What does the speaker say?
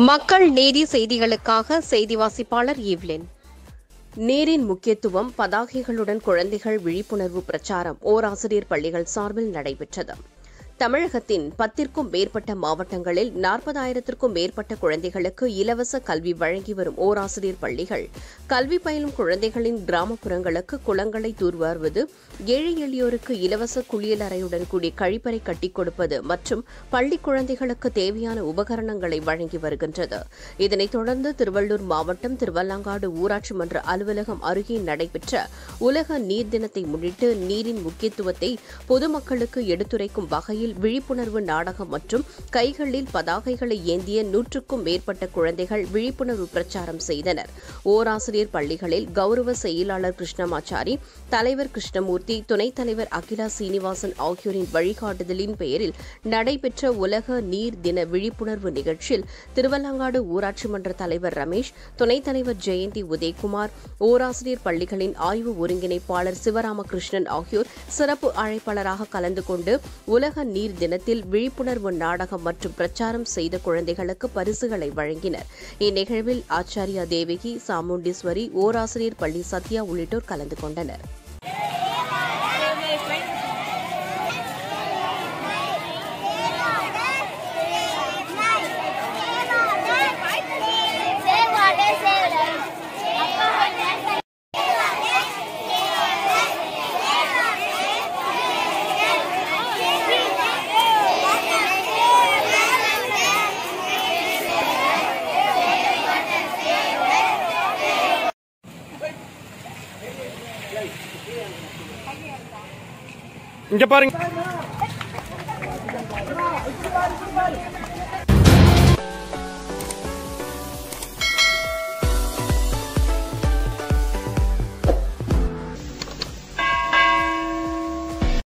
மக்கள் நீதி செய்திகளுக்காக செய்தி வாசிப்பாளர் ஈவ்லின் நீரின் முக்கியத்துவம் பதாகைகளுடன் குழந்தைகள் விழிப்புணர்வு பிரச்சாரம் ஓராசிரியர் பள்ளிகள் சார்பில் நடைபெற்றது தமிழகத்தின் பத்திற்கும் மேற்பட்ட மாவட்டங்களில் நாற்பதாயிரத்திற்கும் மேற்பட்ட குழந்தைகளுக்கு இலவச கல்வி வழங்கி வரும் ஓராசிரியர் பள்ளிகள் கல்வி பயிலும் குழந்தைகளின் கிராமப்புறங்களுக்கு குளங்களை தூர்வாருவது ஏழை எளியோருக்கு இலவச குளியலறையுடன் கூடிய கழிப்பறை கட்டிக் கொடுப்பது மற்றும் பள்ளி குழந்தைகளுக்கு தேவையான உபகரணங்களை வழங்கி வருகின்றது இதனைத் தொடர்ந்து திருவள்ளூர் மாவட்டம் திருவல்லாங்காடு ஊராட்சி மன்ற அலுவலகம் அருகே நடைபெற்ற உலக நீர் தினத்தை முன்னிட்டு நீரின் முக்கியத்துவத்தை பொதுமக்களுக்கு எடுத்துரைக்கும் வகையில் விழிப்புணர்வு நாடகம் மற்றும் கைகளில் பதாகைகளை ஏந்திய நூற்றுக்கும் மேற்பட்ட குழந்தைகள் விழிப்புணர்வு பிரச்சாரம் செய்தனர் ஓராசிரியர் பள்ளிகளில் கௌரவ செயலாளர் கிருஷ்ணமாச்சாரி தலைவர் கிருஷ்ணமூர்த்தி துணைத் தலைவர் அகிலா சீனிவாசன் ஆகியோரின் வழிகாட்டுதலின் பெயரில் நடைபெற்ற உலக நீர் தின விழிப்புணர்வு நிகழ்ச்சியில் திருவல்லாங்காடு ஊராட்சி மன்ற தலைவர் ரமேஷ் துணைத் தலைவர் ஜெயந்தி உதயகுமார் ஓராசிரியர் பள்ளிகளின் ஆய்வு ஒருங்கிணைப்பாளர் சிவராமகிருஷ்ணன் ஆகியோர் சிறப்பு அழைப்பாளராக கலந்து கொண்டு உலக நீர் தினத்தில் விழிப்புணர்வு நாடகம் மற்றும் பிரச்சாரம் செய்த குழந்தைகளுக்கு பரிசுகளை வழங்கினர் இந்நிகழ்வில் ஆச்சாரியா தேவகி சாமுண்டீஸ்வரி ஓராசிரியர் பள்ளி சத்யா உள்ளிட்டோர் கலந்து கொண்டனர் Save water, save life. அப்பா வந்து இங்க பாருங்க